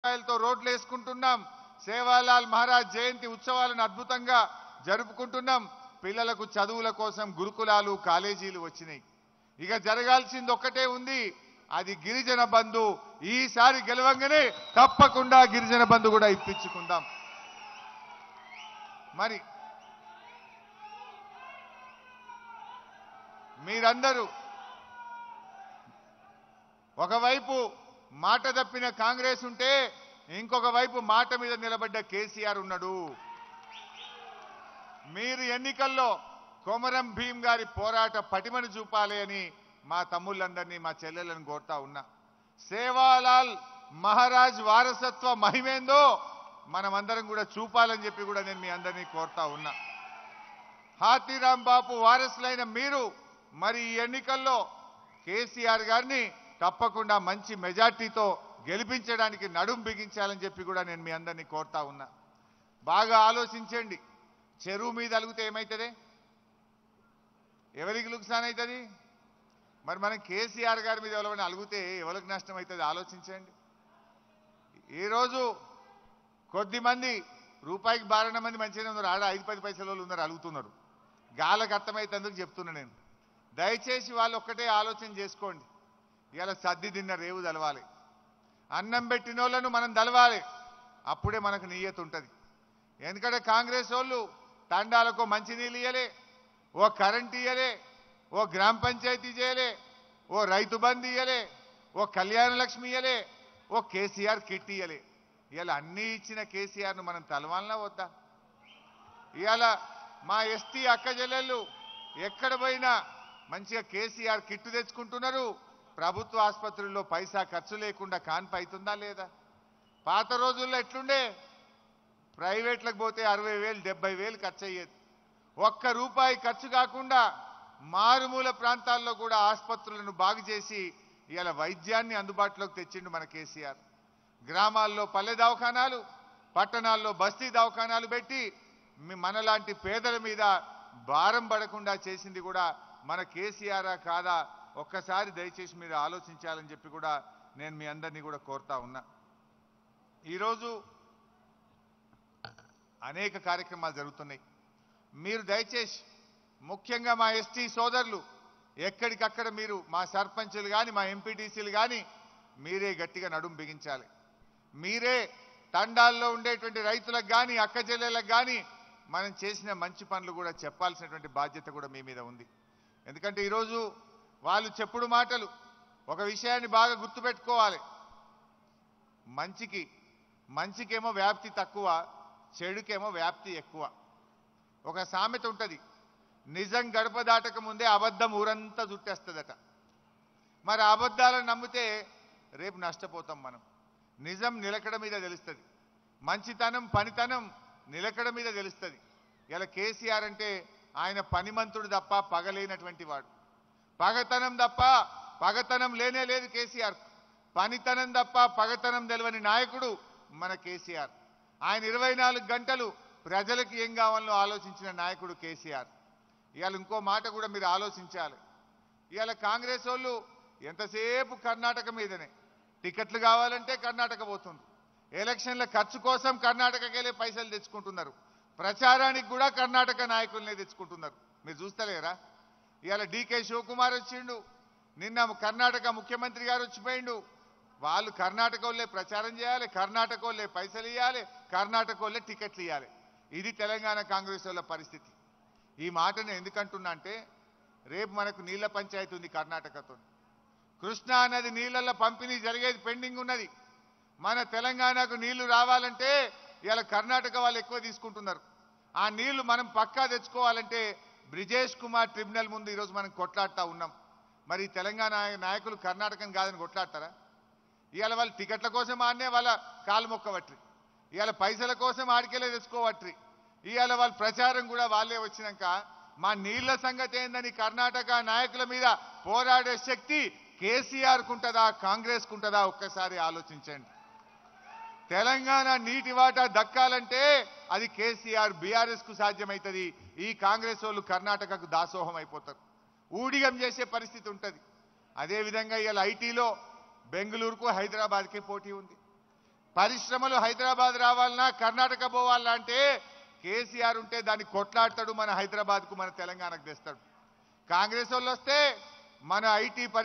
రూపాయలతో రోడ్లు వేసుకుంటున్నాం సేవాలాల్ మహారాజ్ జయంతి ఉత్సవాలను అద్భుతంగా జరుపుకుంటున్నాం పిల్లలకు చదువుల కోసం గురుకులాలు కాలేజీలు వచ్చినాయి ఇక జరగాల్సింది ఒక్కటే ఉంది అది గిరిజన బంధు ఈసారి గెలవంగానే తప్పకుండా గిరిజన బంధు కూడా ఇప్పించుకుందాం మరి మీరందరూ ఒకవైపు మాట తప్పిన కాంగ్రెస్ ఉంటే ఇంకొక వైపు మాట మీద నిలబడ్డ కేసీఆర్ ఉన్నాడు మీరు ఎన్నికల్లో కొమరం భీం గారి పోరాట పటిమను చూపాలి అని మా తమ్ముళ్ళందరినీ మా చెల్లెలను కోరుతా ఉన్నా సేవాలాల్ మహారాజ్ వారసత్వ మహిమేందో మనమందరం కూడా చూపాలని చెప్పి కూడా నేను మీ అందరినీ కోరుతా ఉన్నా హాతీరాం బాపు వారసులైన మీరు మరి ఈ ఎన్నికల్లో కేసీఆర్ గారిని తప్పకుండా మంచి మెజార్టీతో గెలిపించడానికి నడుం బిగించాలని చెప్పి కూడా నేను మీ అందరినీ కోరుతా ఉన్నా బాగా ఆలోచించండి చెరువు మీద అలిగితే ఏమవుతుంది ఎవరికి లుక్సాన్ అవుతుంది మరి మనం కేసీఆర్ గారి మీద ఎవరైనా అలిగితే ఎవరికి నష్టం అవుతుంది ఆలోచించండి ఈరోజు కొద్ది మంది రూపాయికి బారణ మంది మంచిగానే ఉన్నారు ఆడ ఐదు పది పైసల వాళ్ళు ఉన్నారు అలుగుతున్నారు గాలకు అర్థమైతందుకు చెప్తున్నా నేను దయచేసి వాళ్ళు ఒక్కటే ఆలోచన చేసుకోండి ఇలా సర్ది తిన్న రేవు తలవాలి అన్నం పెట్టిన వాళ్ళను మనం తలవాలి అప్పుడే మనకు నియ్యత ఉంటుంది ఎందుకంటే కాంగ్రెస్ వాళ్ళు తండాలకు మంచినీళ్ళు ఇయ్యలే ఓ కరెంట్ ఇయ్యలే ఓ గ్రామ పంచాయతీ చేయలే ఓ రైతు బంధు ఇయ్యలే ఓ కళ్యాణ లక్ష్మి ఇయ్యలే ఓ కేసీఆర్ కిట్ ఇయ్యలే ఇవాళ అన్నీ ఇచ్చిన కేసీఆర్ను మనం తలవాలనా వద్దా ఇవాళ మా ఎస్టీ అక్క చెల్లెళ్ళు ఎక్కడ పోయినా మంచిగా కేసీఆర్ కిట్టు తెచ్చుకుంటున్నారు ప్రభుత్వ ఆసుపత్రుల్లో పైసా ఖర్చు లేకుండా కాన్పు అవుతుందా లేదా పాత రోజుల్లో ఎట్లుండే ప్రైవేట్లకు పోతే అరవై వేలు డెబ్బై వేలు ఖర్చు అయ్యేది ఒక్క రూపాయి ఖర్చు కాకుండా మారుమూల ప్రాంతాల్లో కూడా ఆసుపత్రులను బాగు చేసి ఇవాళ వైద్యాన్ని అందుబాటులోకి తెచ్చిండు మన కేసీఆర్ గ్రామాల్లో పల్లె దవాఖానాలు పట్టణాల్లో బస్తీ దవాఖానాలు పెట్టి మీ- మనలాంటి పేదల మీద భారం పడకుండా చేసింది కూడా మన కేసీఆర్ కాదా ఒక్కసారి దయచేసి మీరు ఆలోచించాలని చెప్పి కూడా నేను మీ అందరినీ కూడా కోరుతా ఉన్నా ఈరోజు అనేక కార్యక్రమాలు జరుగుతున్నాయి మీరు దయచేసి ముఖ్యంగా మా ఎస్టీ సోదరులు ఎక్కడికక్కడ మీరు మా సర్పంచులు కానీ మా ఎంపీటీసీలు కానీ మీరే గట్టిగా నడుం బిగించాలి మీరే తండాల్లో ఉండేటువంటి రైతులకు కానీ అక్క చెల్లెలకు కానీ మనం చేసిన మంచి పనులు కూడా చెప్పాల్సినటువంటి బాధ్యత కూడా మీ మీద ఉంది ఎందుకంటే ఈరోజు వాళ్ళు చెప్పుడు మాటలు ఒక విషయాన్ని బాగా గుర్తుపెట్టుకోవాలి మంచికి మంచికేమో వ్యాప్తి తక్కువ చెడుకేమో వ్యాప్తి ఎక్కువ ఒక సామెత ఉంటుంది నిజం గడప దాటక ముందే అబద్ధం ఊరంతా చుట్టేస్తుందట మరి ఆ అబద్ధాలను నమ్మితే రేపు నష్టపోతాం మనం నిజం నిలకడ మీద తెలుస్తుంది మంచితనం పనితనం నిలకడ మీద తెలుస్తుంది ఇలా కేసీఆర్ అంటే ఆయన పనిమంతుడు తప్ప పగలేనటువంటి వాడు పగతనం తప్ప పగతనం లేనే లేదు కేసీఆర్ పనితనం తప్ప పగతనం తెలియని నాయకుడు మన కేసీఆర్ ఆయన ఇరవై నాలుగు గంటలు ప్రజలకు ఏం కావాలో ఆలోచించిన నాయకుడు కేసీఆర్ ఇవాళ ఇంకో మాట కూడా మీరు ఆలోచించాలి ఇవాళ కాంగ్రెస్ వాళ్ళు ఎంతసేపు కర్ణాటక మీదనే టికెట్లు కావాలంటే కర్ణాటక పోతుంది ఎలక్షన్ల ఖర్చు కోసం కర్ణాటకకెళ్ళే పైసలు తెచ్చుకుంటున్నారు ప్రచారానికి కూడా కర్ణాటక నాయకులనే తెచ్చుకుంటున్నారు మీరు చూస్తలేరా ఇవాళ డీకే శివకుమార్ వచ్చిండు నిన్న కర్ణాటక ముఖ్యమంత్రి గారు వచ్చిపోయిండు వాళ్ళు కర్ణాటక వాళ్ళే ప్రచారం చేయాలి కర్ణాటక వాళ్ళే పైసలు ఇవ్వాలి కర్ణాటక వాళ్ళే టికెట్లు ఇవ్వాలి ఇది తెలంగాణ కాంగ్రెస్ వాళ్ళ పరిస్థితి ఈ మాటను ఎందుకంటున్నా అంటే రేపు మనకు నీళ్ల పంచాయతీ ఉంది కర్ణాటకతో కృష్ణా నది నీళ్ళల్లో పంపిణీ జరిగేది పెండింగ్ ఉన్నది మన తెలంగాణకు నీళ్లు రావాలంటే ఇలా కర్ణాటక వాళ్ళు ఎక్కువ తీసుకుంటున్నారు ఆ నీళ్లు మనం పక్కా తెచ్చుకోవాలంటే బ్రిజేష్ కుమార్ ట్రిబ్యునల్ ముందు ఈరోజు మనం కొట్లాడుతూ ఉన్నాం మరి ఈ తెలంగాణ నాయకులు కర్ణాటకను కాదని కొట్లాడతారా ఇవాళ వాళ్ళు టికెట్ల కోసం ఆడనే వాళ్ళ కాలు మొక్కవట్రి ఇవాళ పైసల కోసం ఆడికెళ్ళే తెచ్చుకోవట్రి ఇవాళ వాళ్ళ ప్రచారం కూడా వాళ్ళే వచ్చినాక మా నీళ్ల సంగతి ఏందని కర్ణాటక నాయకుల మీద పోరాడే శక్తి కేసీఆర్ కుంటదా కాంగ్రెస్ కుంటదా ఒక్కసారి ఆలోచించండి తెలంగాణ నీటి వాటా దక్కాలంటే అది కేసీఆర్ బీఆర్ఎస్ కు సాధ్యమవుతుంది ఈ కాంగ్రెస్ వాళ్ళు కర్ణాటకకు దాసోహం అయిపోతారు ఊడిగం చేసే పరిస్థితి ఉంటుంది అదేవిధంగా ఇవాళ ఐటీలో బెంగళూరుకు హైదరాబాద్కి పోటీ ఉంది పరిశ్రమలు హైదరాబాద్ రావాలన్నా కర్ణాటక పోవాలన్నా అంటే కేసీఆర్ ఉంటే దాన్ని కొట్లాడతాడు మన హైదరాబాద్కు మన తెలంగాణకు తెస్తాడు కాంగ్రెస్ వాళ్ళు వస్తే మన ఐటీ